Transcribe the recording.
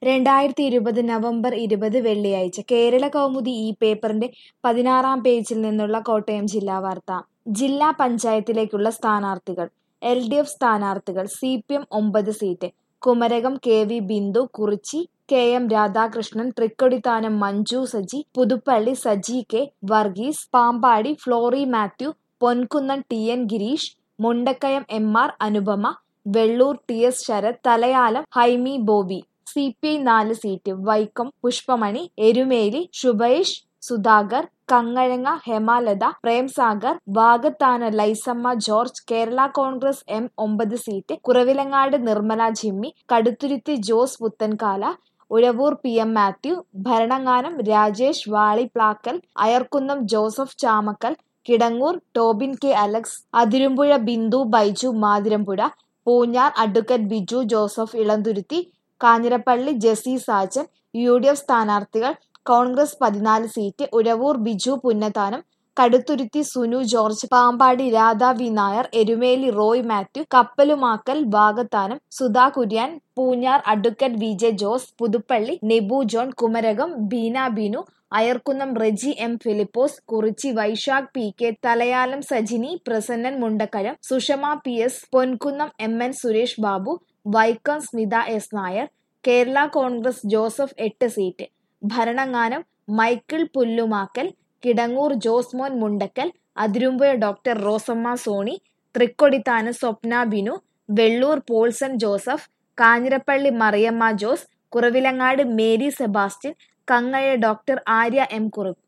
രണ്ടായിരത്തി ഇരുപത് നവംബർ ഇരുപത് വെള്ളിയാഴ്ച കേരള കൗമുദി ഈ പേപ്പറിന്റെ പതിനാറാം പേജിൽ നിന്നുള്ള കോട്ടയം ജില്ലാ വാർത്ത ജില്ലാ പഞ്ചായത്തിലേക്കുള്ള സ്ഥാനാർത്ഥികൾ എൽ ഡി എഫ് സ്ഥാനാർത്ഥികൾ സി പി എം ഒമ്പത് seat Kumarakom K V Bindu Kurichi K M Radhakrishnan Thrikkodithanam Manju Saji Puthuppally Saji K Varghese Pampady Flory Mathew Ponkunnam T N Gireesh Mundakayam M R Anupama Vellur T S Sarath Thalayalam Haimi Bobby C P I നാല് സീറ്റ് വൈക്കം പുഷ്പമണി എരുമേലി ശുഭേഷ് സുധാകർ കങ്ങഴങ്ങ ഹേമലത പ്രേംസാഗർ വാകത്താന ലൈസമ്മ ജോർജ് കേരള കോൺഗ്രസ് എം ഒമ്പത് seat Kuravilangad Nirmala Jimmy Kaduthuruthy Jose Puthenkala Uzhavoor P M Mathew Bharananganam Rajesh Valiplackal Ayarkunnam Joseph Chamakkala Kidangoor Tobin K Alex Athirampuzha Bindu Baiju Mathirampuzha Poonjar advocate Biju Joseph Elanthuruthy Kanjirappally Jessy Sajan U D F സ്ഥാനാർത്ഥികൾ കോൺഗ്രസ് പതിനാല് seat Uzhavoor Biju Punnathanam Kaduthuruthy Sunu George Pampady Radha V Nair Erumeli Roy Mathew Kappalumakkal Vakathanam Sudha Kurian Poonjar advocate V J Jose Puthuppally Nebu John Kumarakom Beena Binu Ayarkunnam Reji M Philipose Kurichi Vaishakh P K Thalayalam Sajini Prasannan Mundakkayam Sushama P S Ponkunnam M N Suresh Babu Vaikom Smitha S Nair Kerala Congress Joseph എട്ട് seat Bharananganam Michael Pullumakkal Kidangoor Josemon Mundackal Athirampuzha doctor Rosamma Sony Thrikkodithanam Swapna Binu Vellur Paulson Joseph Kanjirappally Mariyamma Jose Kuravilangad Mary Sebastian Kangazha doctor Arya M Kurup